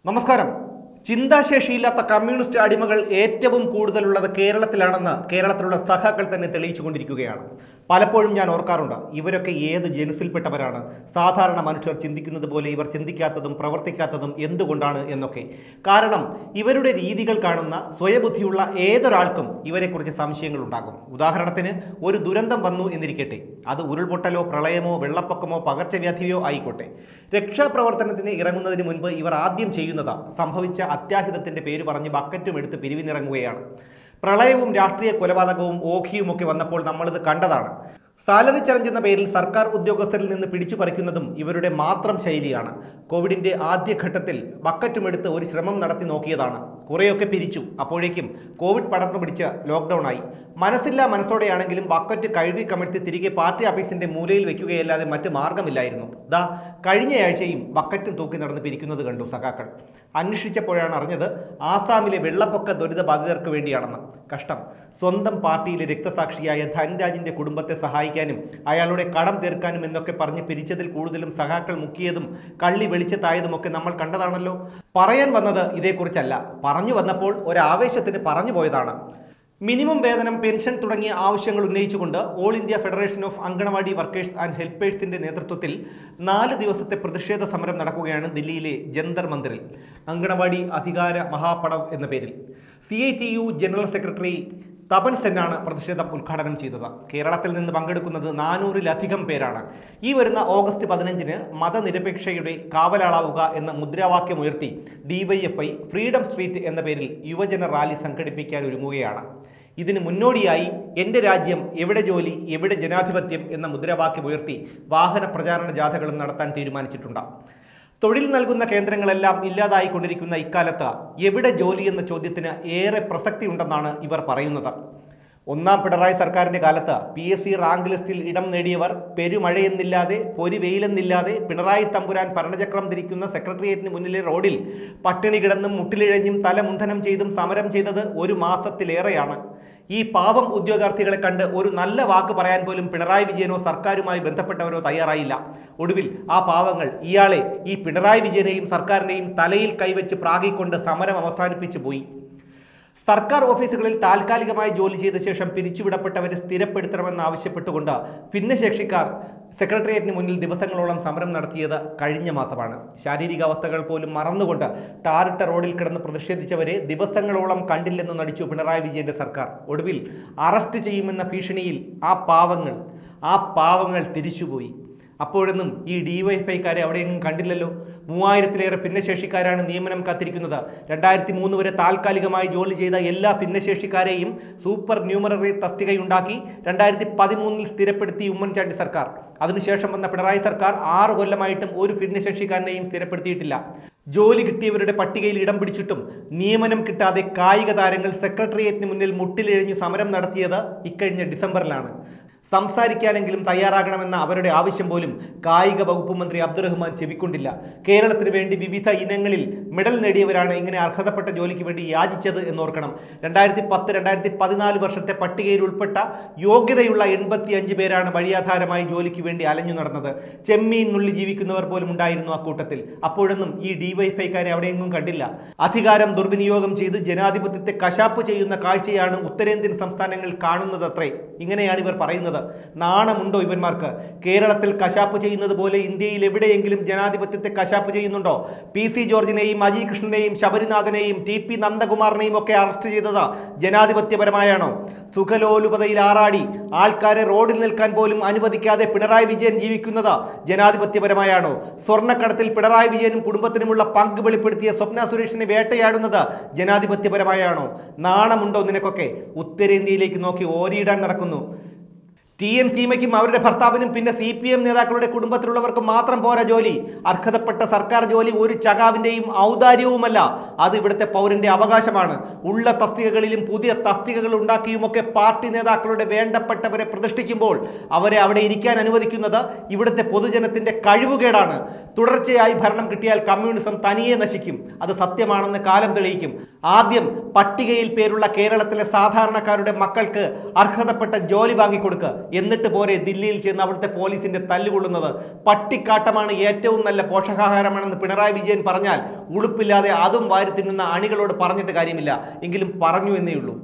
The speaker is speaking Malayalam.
നമസ്കാരം ചിന്താശേഷിയില്ലാത്ത കമ്മ്യൂണിസ്റ്റ് അടിമകൾ ഏറ്റവും കൂടുതലുള്ളത് കേരളത്തിലാണെന്ന് കേരളത്തിലുള്ള സഖാക്കൾ തന്നെ തെളിയിച്ചുകൊണ്ടിരിക്കുകയാണ് പലപ്പോഴും ഞാൻ ഓർക്കാറുണ്ട് ഇവരൊക്കെ ഏത് ജനുസിൽപ്പെട്ടവരാണ് സാധാരണ മനുഷ്യർ ചിന്തിക്കുന്നത് പോലെ ഇവർ ചിന്തിക്കാത്തതും പ്രവർത്തിക്കാത്തതും എന്തുകൊണ്ടാണ് എന്നൊക്കെ കാരണം ഇവരുടെ രീതികൾ കാണുന്ന സ്വയബുദ്ധിയുള്ള ഏതൊരാൾക്കും ഇവരെക്കുറിച്ച് സംശയങ്ങൾ ഉണ്ടാകും ഉദാഹരണത്തിന് ഒരു ദുരന്തം വന്നു എന്നിരിക്കട്ടെ അത് ഉരുൾപൊട്ടലോ പ്രളയമോ വെള്ളപ്പൊക്കമോ പകർച്ചവ്യാധിയോ ആയിക്കോട്ടെ രക്ഷാപ്രവർത്തനത്തിന് ഇറങ്ങുന്നതിന് മുൻപ് ഇവർ ആദ്യം ചെയ്യുന്നത് സംഭവിച്ച അത്യാഹിതത്തിന്റെ പേര് പറഞ്ഞ് ബക്കറ്റും എടുത്ത് പിരിവിനിറങ്ങുകയാണ് പ്രളയവും രാഷ്ട്രീയ കൊലപാതകവും ഓഖിയും ഒക്കെ വന്നപ്പോൾ നമ്മളിത് കണ്ടതാണ് സാലറി ചലഞ്ച് എന്ന പേരിൽ സർക്കാർ ഉദ്യോഗസ്ഥരിൽ നിന്ന് പിടിച്ചു പറിക്കുന്നതും ഇവരുടെ മാത്രം ശൈലിയാണ് കോവിഡിന്റെ ആദ്യഘട്ടത്തിൽ ബക്കറ്റുമെടുത്ത് ഒരു ശ്രമം നടത്തി നോക്കിയതാണ് കുറേയൊക്കെ പിരിച്ചു അപ്പോഴേക്കും കോവിഡ് പടർന്നു പിടിച്ച് ലോക്ക്ഡൌൺ ആയി മനസ്സില്ലാ മനസ്സോടെയാണെങ്കിലും ബക്കറ്റ് കഴുകി കമഴ്ത്തി തിരികെ പാർട്ടി ഓഫീസിന്റെ മൂലയിൽ വെക്കുകയല്ലാതെ മറ്റ് മാർഗമില്ലായിരുന്നു ദാ കഴിഞ്ഞയാഴ്ചയും ബക്കറ്റും തൂക്കി നടന്ന് പിരിക്കുന്നത് കണ്ടു സഖാക്കൾ അന്വേഷിച്ചപ്പോഴാണ് അറിഞ്ഞത് ആസാമിലെ വെള്ളപ്പൊക്ക ദുരിത ബാധിതർക്ക് വേണ്ടിയാണെന്ന് കഷ്ടം സ്വന്തം പാർട്ടിയിലെ രക്തസാക്ഷിയായ ധൻരാജിന്റെ കുടുംബത്തെ സഹായിക്കാനും അയാളുടെ കടം തീർക്കാനും എന്നൊക്കെ പറഞ്ഞ് പിരിച്ചതിൽ കൂടുതലും സഖാക്കൾ മുക്കിയതും കള്ളി വെളിച്ചത്തായതുമൊക്കെ നമ്മൾ കണ്ടതാണല്ലോ പറയാൻ വന്നത് ഇതേക്കുറിച്ചല്ല പറഞ്ഞു വന്നപ്പോൾ ഒരാവേശത്തിന് പറഞ്ഞു പോയതാണ് മിനിമം വേതനം പെൻഷൻ തുടങ്ങിയ ആവശ്യങ്ങൾ ഉന്നയിച്ചുകൊണ്ട് all India federation of anganwadi workers and ഹെൽപ്പേഴ്സിന്റെ നേതൃത്വത്തിൽ നാല് ദിവസത്തെ പ്രതിഷേധ സമരം നടക്കുകയാണ് ദില്ലിയിലെ ജന്തർ മന്ദിറിൽ അങ്കണവാടി അധികാര മഹാപടവ് എന്ന പേരിൽ C I T U general secretary Tapan സെന്നാണ് പ്രതിഷേധം ഉദ്ഘാടനം ചെയ്തത് കേരളത്തിൽ നിന്ന് പങ്കെടുക്കുന്നത് നാനൂറിലധികം പേരാണ് ഈ വരുന്ന ഓഗസ്റ്റ് പതിനഞ്ചിന് മതനിരപേക്ഷയുടെ കാവലാളാവുക എന്ന മുദ്രാവാക്യമുയർത്തി ഡിവൈഎഫ്ഐ ഫ്രീഡം സ്ട്രീറ്റ് എന്ന പേരിൽ യുവജന റാലി സംഘടിപ്പിക്കാൻ ഒരുങ്ങുകയാണ് ഇതിന് മുന്നോടിയായി എൻ്റെ രാജ്യം എവിടെ ജോലി എവിടെ ജനാധിപത്യം എന്ന മുദ്രാവാക്യമുയർത്തി വാഹന പ്രചാരണ ജാഥകളും നടത്താൻ തീരുമാനിച്ചിട്ടുണ്ട് തൊഴിൽ നൽകുന്ന കേന്ദ്രങ്ങളെല്ലാം ഇല്ലാതായിക്കൊണ്ടിരിക്കുന്ന ഇക്കാലത്ത് എവിടെ ജോലി എന്ന ചോദ്യത്തിന് ഏറെ പ്രസക്തിയുണ്ടെന്നാണ് ഇവർ പറയുന്നത് ഒന്നാം പിണറായി സർക്കാരിന്റെ കാലത്ത് പി എസ് സി റാങ്ക് ലിസ്റ്റിൽ ഇടം നേടിയവർ പെരുമഴയെന്നില്ലാതെ പൊരി വെയിലെന്നില്ലാതെ പിണറായി തമ്പുരാൻ ഭരണചക്രം തിരിക്കുന്ന സെക്രട്ടേറിയറ്റിന് മുന്നിലെ റോഡിൽ പട്ടിണി കിടന്നും മുട്ടിലിഴഞ്ഞും തലമുണ്ഠനം ചെയ്തും സമരം ചെയ്തത് ഒരു മാസത്തിലേറെയാണ് ഈ പാവം ഉദ്യോഗാർത്ഥികളെ കണ്ട് ഒരു നല്ല വാക്ക് പറയാൻ പോലും പിണറായി വിജയനോ സർക്കാരുമായി ബന്ധപ്പെട്ടവരോ തയ്യാറായില്ല ഒടുവിൽ ആ പാവങ്ങൾ ഇയാളെ ഈ പിണറായി വിജയനെയും സർക്കാരിനെയും തലയിൽ കൈവച്ച് പ്രാഗിക്കൊണ്ട് സമരം അവസാനിപ്പിച്ചു പോയി സർക്കാർ ഓഫീസുകളിൽ താൽക്കാലികമായി ജോലി ചെയ്ത ശേഷം പിരിച്ചുവിടപ്പെട്ടവരെ സ്ഥിരപ്പെടുത്തണമെന്നാവശ്യപ്പെട്ടുകൊണ്ട് ഭിന്നശേഷിക്കാർ സെക്രട്ടേറിയറ്റിന് മുന്നിൽ ദിവസങ്ങളോളം സമരം നടത്തിയത് കഴിഞ്ഞ മാസമാണ് ശാരീരിക അവസ്ഥകൾ പോലും മറന്നുകൊണ്ട് ടാറിട്ട റോഡിൽ കിടന്ന് പ്രതിഷേധിച്ചവരെ ദിവസങ്ങളോളം കണ്ടില്ലെന്ന് നടിച്ചു പിണറായി വിജയന്റെ സർക്കാർ ഒടുവിൽ അറസ്റ്റ് ചെയ്യുമെന്ന ഭീഷണിയിൽ ആ പാവങ്ങൾ ആ പാവങ്ങൾ തിരിച്ചുപോയി അപ്പോഴൊന്നും ഈ ഡിവൈഎഫ്ഐക്കാരെ അവിടെയെങ്ങും കണ്ടില്ലല്ലോ മൂവായിരത്തിലേറെ ഭിന്നശേഷിക്കാരാണ് നിയമനം കാത്തിരിക്കുന്നത് രണ്ടായിരത്തി മൂന്ന് വരെ താൽക്കാലികമായി ജോലി ചെയ്ത എല്ലാ ഭിന്നശേഷിക്കാരെയും സൂപ്പർ ന്യൂമററി തസ്തികയുണ്ടാക്കി രണ്ടായിരത്തി പതിമൂന്നിൽ സ്ഥിരപ്പെടുത്തി ഉമ്മൻചാണ്ടി സർക്കാർ അതിനുശേഷം വന്ന പിണറായി സർക്കാർ ആറ് കൊല്ലമായിട്ടും ഒരു ഭിന്നശേഷിക്കാരനെയും സ്ഥിരപ്പെടുത്തിയിട്ടില്ല ജോലി കിട്ടിയവരുടെ പട്ടികയിൽ ഇടം പിടിച്ചിട്ടും നിയമനം കിട്ടാതെ കായിക താരങ്ങൾ സെക്രട്ടേറിയറ്റിന് മുന്നിൽ മുട്ടിലിഴഞ്ഞു സമരം നടത്തിയത് ഇക്കഴിഞ്ഞ ഡിസംബറിലാണ് സംസാരിക്കാനെങ്കിലും തയ്യാറാകണമെന്ന അവരുടെ ആവശ്യം പോലും കായിക വകുപ്പ് മന്ത്രി അബ്ദുറഹ്മാൻ ചെവിക്കൊണ്ടില്ല കേരളത്തിന് വേണ്ടി വിവിധ ഇനങ്ങളിൽ മെഡൽ നേടിയവരാണ് ഇങ്ങനെ അർഹതപ്പെട്ട ജോലിക്ക് വേണ്ടി യാചിച്ചത് എന്നോർക്കണം രണ്ടായിരത്തി പത്ത് രണ്ടായിരത്തി പതിനാല് വർഷത്തെ പട്ടികയിൽ ഉൾപ്പെട്ട യോഗ്യതയുള്ള എൺപത്തി അഞ്ച് പേരാണ് വഴിയാധാരമായി ജോലിക്ക് വേണ്ടി അലഞ്ഞു നടന്നത് ചെമ്മീൻ നുള്ളി ജീവിക്കുന്നവർ പോലും ഉണ്ടായിരുന്നു അക്കൂട്ടത്തിൽ അപ്പോഴൊന്നും ഈ ഡിവൈഫൈക്കാരെ അവിടെയെങ്ങും കണ്ടില്ല അധികാരം ദുർവിനിയോഗം ചെയ്ത് ജനാധിപത്യത്തെ കശാപ്പ് ചെയ്യുന്ന കാഴ്ചയാണ് ഉത്തരേന്ത്യൻ സംസ്ഥാനങ്ങൾ കാണുന്നതത്രേ ഇങ്ങനെയാണ് ഇവർ പറയുന്നത് നാണമുണ്ടോ ഇവന്മാർക്ക് കേരളത്തിൽ കശാപ്പ് ചെയ്യുന്നത് പോലെ ഇന്ത്യയിൽ എവിടെയെങ്കിലും ജനാധിപത്യത്തെ കശാപ്പ് ചെയ്യുന്നുണ്ടോ പി സി ജോർജിനെയും അജി കൃഷ്ണനെയും ശബരിനാഥനെയും ടി പി നന്ദകുമാറിനെയും ഒക്കെ അറസ്റ്റ് ചെയ്തത് ജനാധിപത്യപരമായാണോ സുഖലോലുപതയിൽ ആറാടി ആൾക്കാരെ റോഡിൽ നിൽക്കാൻ പോലും അനുവദിക്കാതെ പിണറായി വിജയൻ ജീവിക്കുന്നത് ജനാധിപത്യപരമായാണോ സ്വർണ്ണക്കടത്തിൽ പിണറായി വിജയനും കുടുംബത്തിനുമുള്ള പങ്ക് വെളിപ്പെടുത്തിയ സ്വപ്ന സുരേഷിനെ വേട്ടയാടുന്നത് ജനാധിപത്യപരമായാണോ നാണമുണ്ടോ നിനക്കൊക്കെ ഉത്തരേന്ത്യയിലേക്ക് നോക്കി ഓരിയിടാൻ നടക്കുന്നു ടി എൻ സീമയ്ക്കും അവരുടെ ഭർത്താവിനും പിന്നെ സി പി എം നേതാക്കളുടെ കുടുംബത്തിലുള്ളവർക്കും മാത്രം പോരാ ജോലി അർഹതപ്പെട്ട സർക്കാർ ജോലി ഒരു ചകാവിന്റെയും ഔദാര്യവുമല്ല അത് ഇവിടുത്തെ പൗരന്റെ അവകാശമാണ് ഉള്ള തസ്തികകളിലും പുതിയ തസ്തികകൾ ഉണ്ടാക്കിയുമൊക്കെ പാർട്ടി നേതാക്കളുടെ വേണ്ടപ്പെട്ടവരെ പ്രതിഷ്ഠിക്കുമ്പോൾ അവരെ അവിടെ ഇരിക്കാൻ അനുവദിക്കുന്നത് ഇവിടുത്തെ പൊതുജനത്തിന്റെ കഴിവുകേടാണ് തുടർച്ചയായി ഭരണം കിട്ടിയാൽ കമ്മ്യൂണിസം തനിയെ നശിക്കും അത് സത്യമാണെന്ന് കാലം തെളിയിക്കും ആദ്യം പട്ടികയിൽ പേരുള്ള കേരളത്തിലെ സാധാരണക്കാരുടെ മക്കൾക്ക് അർഹതപ്പെട്ട ജോലി വാങ്ങിക്കൊടുക്കുക എന്നിട്ട് പോരെ ദില്ലിയിൽ ചെന്ന് അവിടുത്തെ പോലീസിന്റെ തല്ലുകൊള്ളുന്നത് പട്ടിക്കാട്ടമാണ് ഏറ്റവും നല്ല പോഷകാഹാരമാണെന്ന് പിണറായി വിജയൻ പറഞ്ഞാൽ ഉളുപ്പില്ലാതെ അതും വാരി തിന്നുന്ന അണികളോട് പറഞ്ഞിട്ട് കാര്യമില്ല എങ്കിലും പറഞ്ഞു എന്നേ ഉള്ളൂ